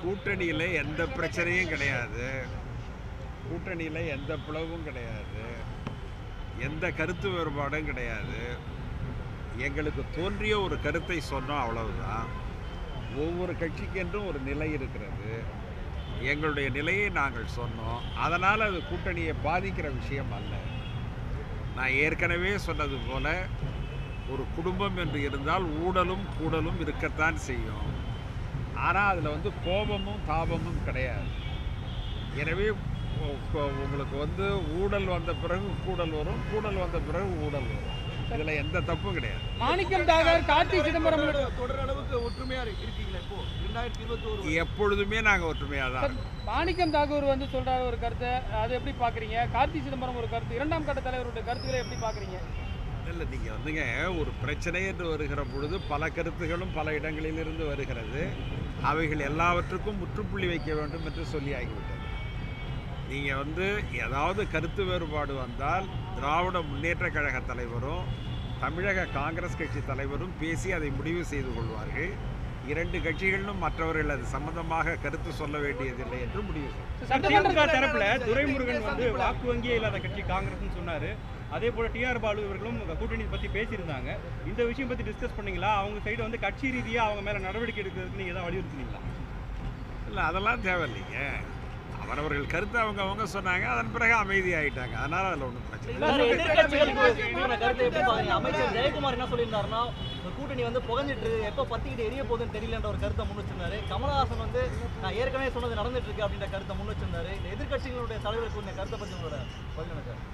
கூட்டணியில் எந்த பிரச்சனையும் கிடையாது கூட்டணியில் எந்த பிளவும் கிடையாது எந்த கருத்து வேறுபாடும் கிடையாது எங்களுக்கு தோன்றிய ஒரு கருத்தை சொன்னோம் அவ்வளவுதான் ஒவ்வொரு கட்சிக்கென்றும் ஒரு நிலை இருக்கிறது எங்களுடைய நிலையை நாங்கள் சொன்னோம் அதனால் அது கூட்டணியை பாதிக்கிற விஷயம் அல்ல நான் ஏற்கனவே சொன்னது போல ஒரு குடும்பம் என்று இருந்தால் ஊடலும் கூடலும் இருக்கத்தான் செய்யும் ஆனால் அதில் வந்து கோபமும் தாபமும் கிடையாது எனவே உ- உ- உங்களுக்கு வந்து ஊடல் வந்த பிறகு கூடல் வரும் கூடல் வந்த பிறகு ஊடல் வரும் இதில் எந்த தப்பும் கிடையாது மாணிக்கம் தாகர் கார்த்தி சிதம்பரம் தொடர் அளவுக்கு ஒற்றுமையா இரு- இருக்கீங்களா இப்போ ரெண்டாயிரத்தி இருபத்தி ஒரு எப்பொழுதுமே நாங்கள் ஒற்றுமையாக தான் சார், மாணிக்கம் தாகூர் வந்து சொல்றாரு ஒரு கருத்தை அதை எப்படி பாக்குறீங்க கார்த்தி சிதம்பரம் ஒரு கருத்து இரண்டாம் கட்ட தலைவருடைய கருத்துக்களை எப்படி பாக்குறீங்க இல்லை நீங்கள் வந்துங்க ஒரு பிரச்சனை என்று வருகிற பொழுது பல கருத்துகளும் பல இடங்களிலிருந்து வருகிறது அவைகள் எல்லாவற்றுக்கும் முற்றுப்புள்ளி வைக்க வேண்டும் என்று சொல்லி ஆகிவிட்டது நீங்கள் வந்து ஏதாவது கருத்து வேறுபாடு வந்தால் திராவிட முன்னேற்ற கழக தலைவரும் தமிழக காங்கிரஸ் கட்சி தலைவரும் பேசி அதை முடிவு செய்து கொள்வார்கள் இரண்டு கட்சிகளிலும் மற்றவர்கள் அது சம்பந்தமாக கருத்து சொல்ல வேண்டியதில்லை என்று முடிவு செய்யும் சட்டமன்ற திமுக தரப்புல துரைமுருகன் வந்து வாக்கு வங்கியே இல்லாத கட்சி காங்கிரஸ்னு சொன்னாரு அதே போல டிஆர் பாலு இவர்களும் கூட்டணி பத்தி பேசியிருந்தாங்க இந்த விஷயம் பத்தி டிஸ்கஸ் பண்ணீங்களா அவங்க சைடு வந்து கட்சி ரீதியா அவங்க மேல நடவடிக்கை எடுக்கிறதுக்கு நீங்க ஏதாவது வலியுறுத்துனீங்களா இல்லை அதெல்லாம் தேவையில்லைங்க அவரவர்கள் கருத்து அவங்க அவங்க சொன்னாங்க அதன் பிறகு அமைதியாயிட்டாங்க அதனால் அதில் ஒன்றும் பிரச்சனை இல்லை சார், எதிர்க்கட்சிகளுக்கு இருக்கிற கருத்தை எப்படி பாக்குறீங்க? அமைச்சர் ஜெயக்குமார் என்ன சொல்லியிருந்தாருன்னா இந்த கூட்டணி வந்து புகஞ்சிட்டு இருக்கு, எப்ப பத்திக்கிட்டு எரிய போகுதுன்னு தெரியலன்ற ஒரு கருத்தை முன் வச்சிருந்தாரு கமலஹாசன் வந்து நான் ஏற்கனவே சொன்னது நடந்துட்டு இருக்கு அப்படின்ற கருத்தை முன் வச்சிருந்தாரு இந்த எதிர்க்கட்சிகளுடைய தலைவருக்கு இந்த கருத்தை பத்தி உங்களோட பதில் என்ன சார்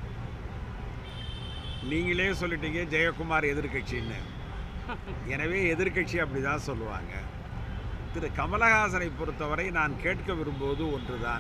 நீங்களே சொல்லிட்டீங்க ஜெயக்குமார் எதிர்க்கட்சின்னு எனவே எதிர்க்கட்சி அப்படி தான் சொல்லுவாங்க திரு கமலஹாசனை பொறுத்தவரை நான் கேட்க விரும்புவது ஒன்றுதான்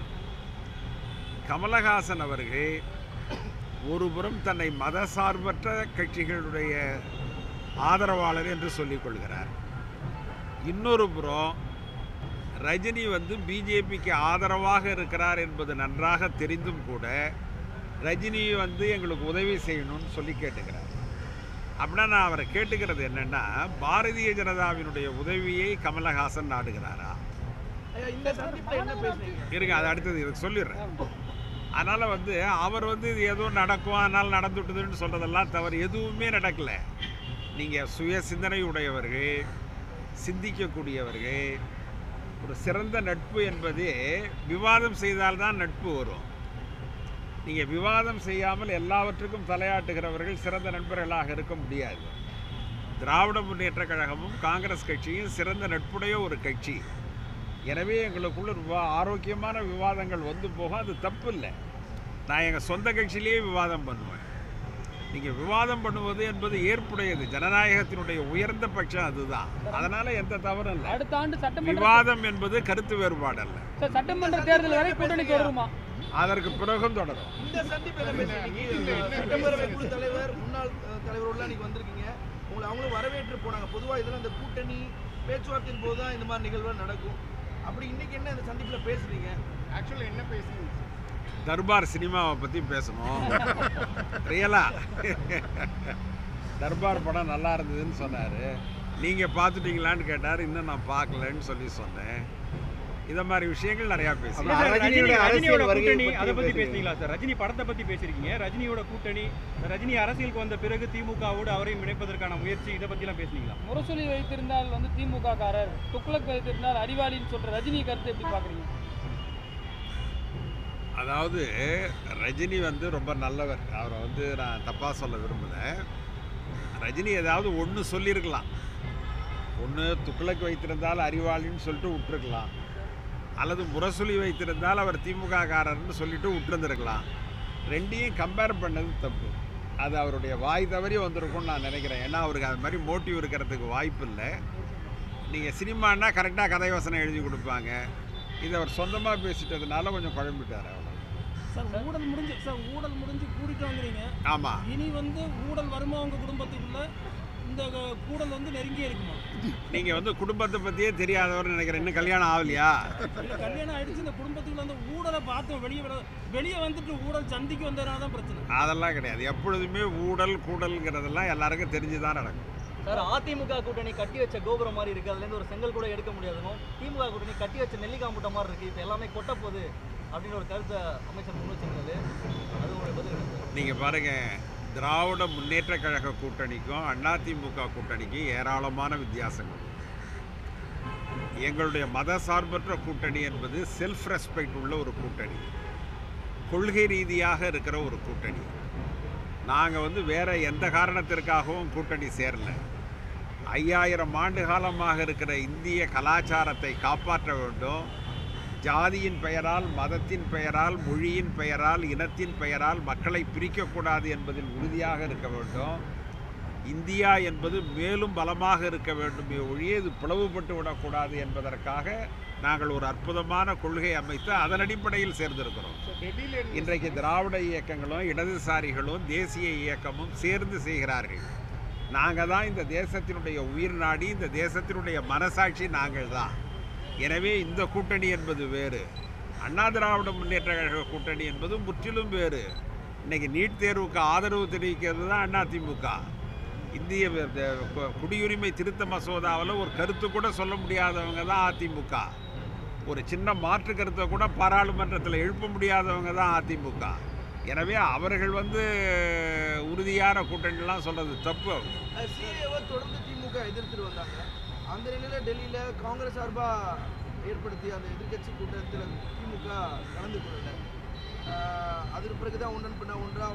கமலஹாசன் அவர்கள் ஒருபுறம் தன்னை மதசார்பற்ற கட்சிகளுடைய ஆதரவாளர் என்று சொல்லிக் கொள்கிறார் இன்னொரு புறம் ரஜினி வந்து பிஜேபிக்கு ஆதரவாக இருக்கிறார் என்பது நன்றாக தெரிந்தும் கூட ரஜினி வந்து எங்களுக்கு உதவி செய்யணும்னு சொல்லி கேட்டுக்கிறார் அப்படின்னா நான் அவரை கேட்டுக்கிறது என்னன்னா பாரதிய ஜனதாவினுடைய உதவியை கமலஹாசன் நாடுகிறாரா ஐயா, இந்த சந்திப்புல என்ன பேசுனீங்க இருங்க அது அடுத்தது இதுக்கு சொல்லிடுறேன் அதனால் வந்து அவர் வந்து இது ஏதோ நடக்கும் அதனால் நடந்துட்டுதுன்னு சொல்கிறதெல்லாம் தவறு எதுவுமே நடக்கல நீங்கள் சுய சிந்தனை உடையவர்கள் சிந்திக்கக்கூடியவர்கள் ஒரு சிறந்த நட்பு என்பது விவாதம் செய்தால்தான் நட்பு வரும் நீங்கள் விவாதம் செய்யாமல் எல்லாவற்றுக்கும் தலையாட்டுகிறவர்கள் சிறந்த நண்பர்களாக இருக்க முடியாது திராவிட முன்னேற்ற கழகமும் காங்கிரஸ் கட்சியும் சிறந்த நட்புடைய ஒரு கட்சி எனவே எங்களுக்குள்ள விவா ஆரோக்கியமான விவாதங்கள் வந்து போகும் அது தப்பு இல்லை நான் எங்கள் சொந்த கட்சியிலேயே விவாதம் பண்ணுவேன் நீங்கள் விவாதம் பண்ணுவது என்பது ஏற்புடையது ஜனநாயகத்தினுடைய உயர்ந்த பட்சம் அதுதான் அதனால் எந்த தவறும் இல்லை அடுத்த ஆண்டு சட்டமன்ற விவாதம் என்பது கருத்து வேறுபாடு அல்ல சார், சட்டமன்ற தேர்தல் வரை கூட்டணி தொடருமா அதற்கு பிறகும் தொடரும் இந்த சந்திப்பு என்ன பேசுறீங்க சட்டப்பேரவை குழு தலைவர் முன்னாள் அஹ், தலைவரோட இன்னைக்கு வந்திருக்கீங்க உங்களை அவங்களும் வரவேற்று போனாங்க பொதுவா இதெல்லாம் இந்த கூட்டணி பேச்சுவார்த்தையின் போது தான் இந்த மாதிரி நிகழ்வு நடக்கும் அப்படி இன்னைக்கு என்ன இந்த சந்திப்புல பேசுறீங்க ஆக்சுவலாக என்ன பேசுறீங்க தர்பார் சினிமாவை பற்றி பேசணும் ரியலா தர்பார் படம் நல்லா இருந்ததுன்னு சொன்னார் நீங்கள் பார்த்துட்டீங்களான்னு கேட்டார் இன்னும் நான் பார்க்கலன்னு சொல்லி சொன்னேன் இதை மாதிரி விஷயங்கள் நிறையா இல்ல பேசுகிறேன் சார், ரஜினி ரஜினியோட ரஜினியோட அரசியல் வருகை கூட்டணி பத்தி அதை பத்தி பேசுறீங்க. பேசுனீங்களா சார் ரஜினி படத்தை பத்தி பேசிருக்கீங்க ரஜினியோட கூட்டணி ரஜினி அரசியலுக்கு வந்த பிறகு திமுகவோடு அவரையும் இணைப்பதற்கான முயற்சி இதை பத்தி எல்லாம் பேசுனீங்களா முரசொலி வைத்திருந்தால் வந்து திமுக காரர் துக்ளக் வைத்திருந்தால் அறிவாளின்னு சொல்ற ரஜினி கருத்தை எப்படி பாக்குறீங்க அதாவது ரஜினி வந்து ரொம்ப நல்லவர் அவரை வந்து நான் தப்பாக சொல்ல விரும்பலை ரஜினி ஏதாவது ஒன்று சொல்லியிருக்கலாம் ஒன்று துக்ளக் வைத்திருந்தால் அறிவாளின்னு சொல்லிட்டு விட்டுருக்கலாம் அல்லது முரசொலி வைத்திருந்தால் அவர் திமுக காரர்னு சொல்லிட்டு விட்டுருந்துருக்கலாம் ரெண்டையும் கம்பேர் பண்ணது தப்பு அது அவருடைய வாய் தவறி வந்திருக்கும்னு நான் நினைக்கிறேன் ஏன்னா அவருக்கு அது மாதிரி மோட்டிவ் இருக்கிறதுக்கு வாய்ப்பு இல்லை நீங்கள் சினிமான்னா கரெக்டாக கதை வசனம் எழுதி கொடுப்பாங்க இது அவர் சொந்தமாக பேசிட்டதுனால கொஞ்சம் குழம்பிட்டார் அவ்வளோ சார் ஊழல் முடிஞ்சு சார் ஊழல் முடிஞ்சு கூடிட்டாங்கிறீங்க ஆமாம் இனி வந்து ஊழல் வருமா உங்க குடும்பத்துக்குள்ள இந்த க- கூடல் வந்து நெருங்கியே இருக்குமா நீங்கள் வந்து குடும்பத்தை பற்றியே தெரியாதவர்னு நினைக்கிறேன் இன்னும் கல்யாணம் ஆகலையா இல்ல கல்யாணம் ஆயிடுச்சு இந்த குடும்பத்துக்குள்ள அந்த ஊழலை பார்த்து வெளியே வர வெளியே வந்துட்டு ஊழல் சந்திக்கு வந்ததுனால தான் பிரச்சனை அதெல்லாம் கிடையாது எப்பொழுதுமே ஊடல் கூடல்ங்கிறதெல்லாம் எல்லாருக்கும் தெரிஞ்சு தான் நடக்கும் சார் அதிமுக கூட்டணி கட்டி வச்ச கோபுரம் மாதிரி இருக்கு அதுல இருந்து ஒரு செங்கல் கூட எடுக்க முடியாதுனும் திமுக கூட்டணி கட்டி வச்ச நெல்லிக்காய் மூட்டை மாதிரி இருக்கு இப்போ எல்லாமே கொட்ட போகுது அப்படின்னு ஒரு கருத்தை அமைச்சர் முன் வச்சிருந்தது அது ஒரு பதில் என்ன சார்? நீங்கள் பாருங்க திராவிட முன்னேற்ற கழக கூட்டணிக்கும் அதிமுக கூட்டணிக்கும் ஏராளமான வித்தியாசங்கள் உண்டு. எங்களுடைய மத சார்பற்ற கூட்டணி என்பது செல்ஃப் ரெஸ்பெக்ட் உள்ள ஒரு கூட்டணி கொள்கை ரீதியாக இருக்கிற ஒரு கூட்டணி நாங்கள் வந்து வேற எந்த காரணத்திற்காகவும் கூட்டணி சேரல ஐயாயிரம் ஆண்டு காலமாக இருக்கிற இந்திய கலாச்சாரத்தை காப்பாற்ற வேண்டும் ஜாதியின் பெயரால் மதத்தின் பெயரால் மொழியின் பெயரால் இனத்தின் பெயரால் மக்களை பிரிக்கக்கூடாது என்பதில் உறுதியாக இருக்க வேண்டும் இந்தியா என்பது மேலும் பலமாக இருக்க வேண்டுமே ஒழிய இது பிளவுபட்டு விடக்கூடாது என்பதற்காக நாங்கள் ஒரு அற்புதமான கொள்கை அமைத்து அதன் அடிப்படையில் சேர்ந்திருக்கிறோம் இன்றைக்கு திராவிட இயக்கங்களும் இடதுசாரிகளும் தேசிய இயக்கமும் சேர்ந்து செய்கிறார்கள் நாங்கள் தான் இந்த தேசத்தினுடைய உயிர் நாடி இந்த தேசத்தினுடைய மனசாட்சி நாங்கள் தான் எனவே இந்த கூட்டணி என்பது வேறு அண்ணா திராவிட முன்னேற்ற கழக கூட்டணி என்பது முற்றிலும் வேறு இன்னைக்கு நீட் தேர்வுக்கு ஆதரவு தெரிவிக்கிறது தான் அதிமுக இந்திய வ- த- கு- குடியுரிமை திருத்த மசோதாவில் ஒரு கருத்து கூட சொல்ல முடியாதவங்க தான் அதிமுக ஒரு சின்ன மாற்று கருத்தை கூட பாராளுமன்றத்தில் எழுப்ப முடியாதவங்க தான் அதிமுக எனவே அவர்கள் வந்து உறுதியான கூட்டணிலாம் சொல்றது தப்பு சிஏவை தொடர்ந்து திமுக எதிர்த்துட்டு வந்தாங்க அந்த நிலையில டெல்லியில காங்கிரஸ் சார்பா ஏற்படுத்திய அந்த எதிர்க்கட்சி கூட்டத்தில் திமுக கலந்து கொள்ளல ஆஹ் அதற்கு பிறகுதான் ஒன்றன் பின்ன ஒன்றா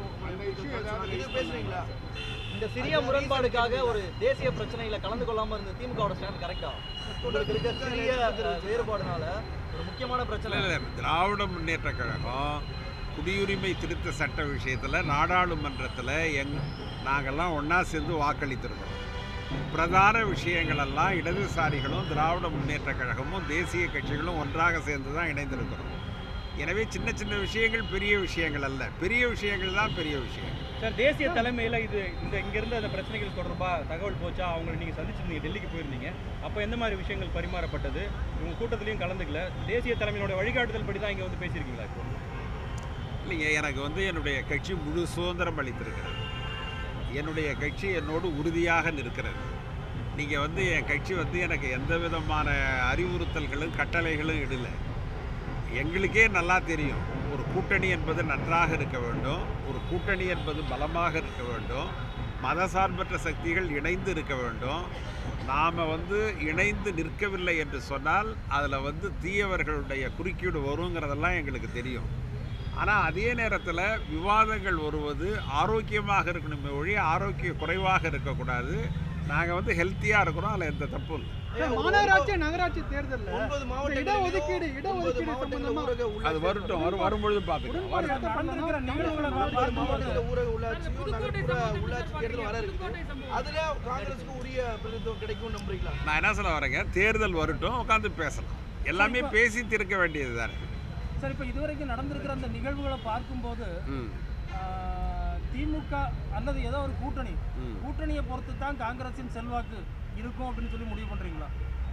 இது பேசுறீங்களா இந்த சிறிய முரண்பாடுக்காக ஒரு தேசிய பிரச்சனையில கலந்து கொள்ளாம இருந்த திமுகவோட ஸ்டாண்ட் கரெக்டா உங்களுக்கு இருக்க சிறிய அஹ், வேறுபாடுனால ஒரு முக்கியமான பிரச்சனை இல்லை இல்லை திராவிட முன்னேற்ற கழகம் குடியுரிமை திருத்த சட்ட விஷயத்தில் நாடாளுமன்றத்தில் எங் நாங்கள்லாம் ஒன்றா சேர்ந்து வாக்களித்திருக்கிறோம் பிரதான விஷயங்களெல்லாம் இடதுசாரிகளும் திராவிட முன்னேற்ற கழகமும் தேசிய கட்சிகளும் ஒன்றாக சேர்ந்து தான் இணைந்திருக்கிறோம் எனவே சின்ன சின்ன விஷயங்கள் பெரிய விஷயங்கள் அல்ல பெரிய விஷயங்கள் தான் பெரிய விஷயம் சார் தேசிய தலைமையில் இது இந்த இங்கேருந்து அந்த பிரச்சனைகள் தொடர்பாக தகவல் போச்சா அவங்களை நீங்கள் சந்திச்சிருந்தீங்க டெல்லிக்கு போயிருந்தீங்க அப்போ எந்த மாதிரி விஷயங்கள் பரிமாறப்பட்டது உங்கள் கூட்டத்திலையும் கலந்துக்கல தேசிய தலைமையோட வழிகாட்டுதல் படி தான் இங்கே வந்து பேசியிருக்கீங்களா இப்போ இல்லைங்க எனக்கு வந்து என்னுடைய கட்சி முழு சுதந்திரம் அளித்திருக்கிறது என்னுடைய கட்சி என்னோடு உறுதியாக நிற்கிறது நீங்கள் வந்து என் கட்சி வந்து எனக்கு எந்த விதமான அறிவுறுத்தல்களும் கட்டளைகளும் இடலை எங்களுக்கே நல்லா தெரியும் ஒரு கூட்டணி என்பது நன்றாக இருக்க வேண்டும் ஒரு கூட்டணி என்பது பலமாக இருக்க வேண்டும் மதசார்பற்ற சக்திகள் இணைந்து இருக்க வேண்டும் நாம் வந்து இணைந்து நிற்கவில்லை என்று சொன்னால் அதில் வந்து தீயவர்களுடைய குறுக்கீடு வருங்கிறதெல்லாம் எங்களுக்கு தெரியும் ஆனால் அதே நேரத்தில் விவாதங்கள் வருவது ஆரோக்கியமாக இருக்கணுமே ஒழிய ஆரோக்கிய குறைவாக இருக்கக்கூடாது நாங்கள் வந்து ஹெல்த்தியாக இருக்கிறோம் அதில் எந்த தப்பும் இல்லை மாநகராட்சி நகராட்சி தேர்தல்ல ஒன்பது மாவட்டங்களிலும் இடஒதுக்கீடு, ஒன்பது இடஒதுக்கீடு மாவட்டங்களில் சம்பந்தமா ஊரக உள்ளாட்சி அது வரட்டும் வரும் வரும்பொழுது பார்த்துக்கலாம் உடன்பாடு நடந்திருக்கிற நிகழ்வுகளை ஒன்பது பார்க்கும்போது மாவட்டங்களில் ஊரக உள்ளாட்சியும் புதுக்கோட்டை நகர்ப்புற சம்பந்தம் உள்ளாட்சி தேர்தல் வர இருக்குது புதுக்கோட்டை சம்பந்தம். அதுல காங்கிரஸுக்கு உரிய பிரதிநிதித்துவம் கிடைக்கும் நம்புறீங்களா நான் என்ன சொல்ல வரேங்க தேர்தல் வரட்டும் உட்காந்து பேசலாம் எல்லாமே பேசி தீர்க்க வேண்டியது தானே சார் இப்போ இதுவரைக்கும் நடந்திருக்கிற அந்த நிகழ்வுகளை பார்க்கும்போது ம் ஆஹ், திமுக அல்லது ஏதோ ஒரு கூட்டணி ம். கூட்டணியை பொறுத்து தான் காங்கிரசின் செல்வாக்கு இருக்கும் அப்படின்னு சொல்லி முடிவு பண்றீங்களா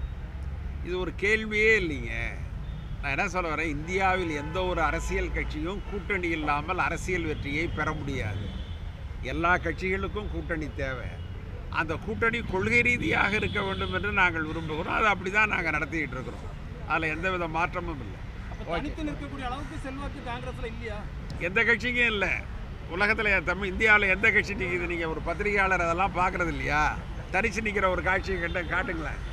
இது ஒரு கேள்வியே இல்லைங்க நான் என்ன சொல்ல வரேன் இந்தியாவில் எந்த ஒரு அரசியல் கட்சியும் கூட்டணி இல்லாமல் அரசியல் வெற்றியை பெற முடியாது எல்லா கட்சிகளுக்கும் கூட்டணி தேவை அந்த கூட்டணி கொள்கை ரீதியாக இருக்க வேண்டும் என்று நாங்கள் விரும்புகிறோம் அது அப்படி தான் நாங்கள் நடத்திக்கிட்டு இருக்கிறோம் அதில் எந்த வித மாற்றமும் இல்லை அப்போ தனித்து நிற்கக்கூடிய அளவுக்கு செல்வாக்கு காங்கிரஸ்ல இல்லையா எந்த கட்சிக்கும் இல்லை உலகத்தில் தமிழ் இந்தியாவில் எந்த கட்சி நிற்கிது நீங்கள் ஒரு பத்திரிகையாளர் அதெல்லாம் பார்க்குறது இல்லையா தனிச்சு நிற்கிற ஒரு காட்சியை கட்ட காட்டுங்களேன்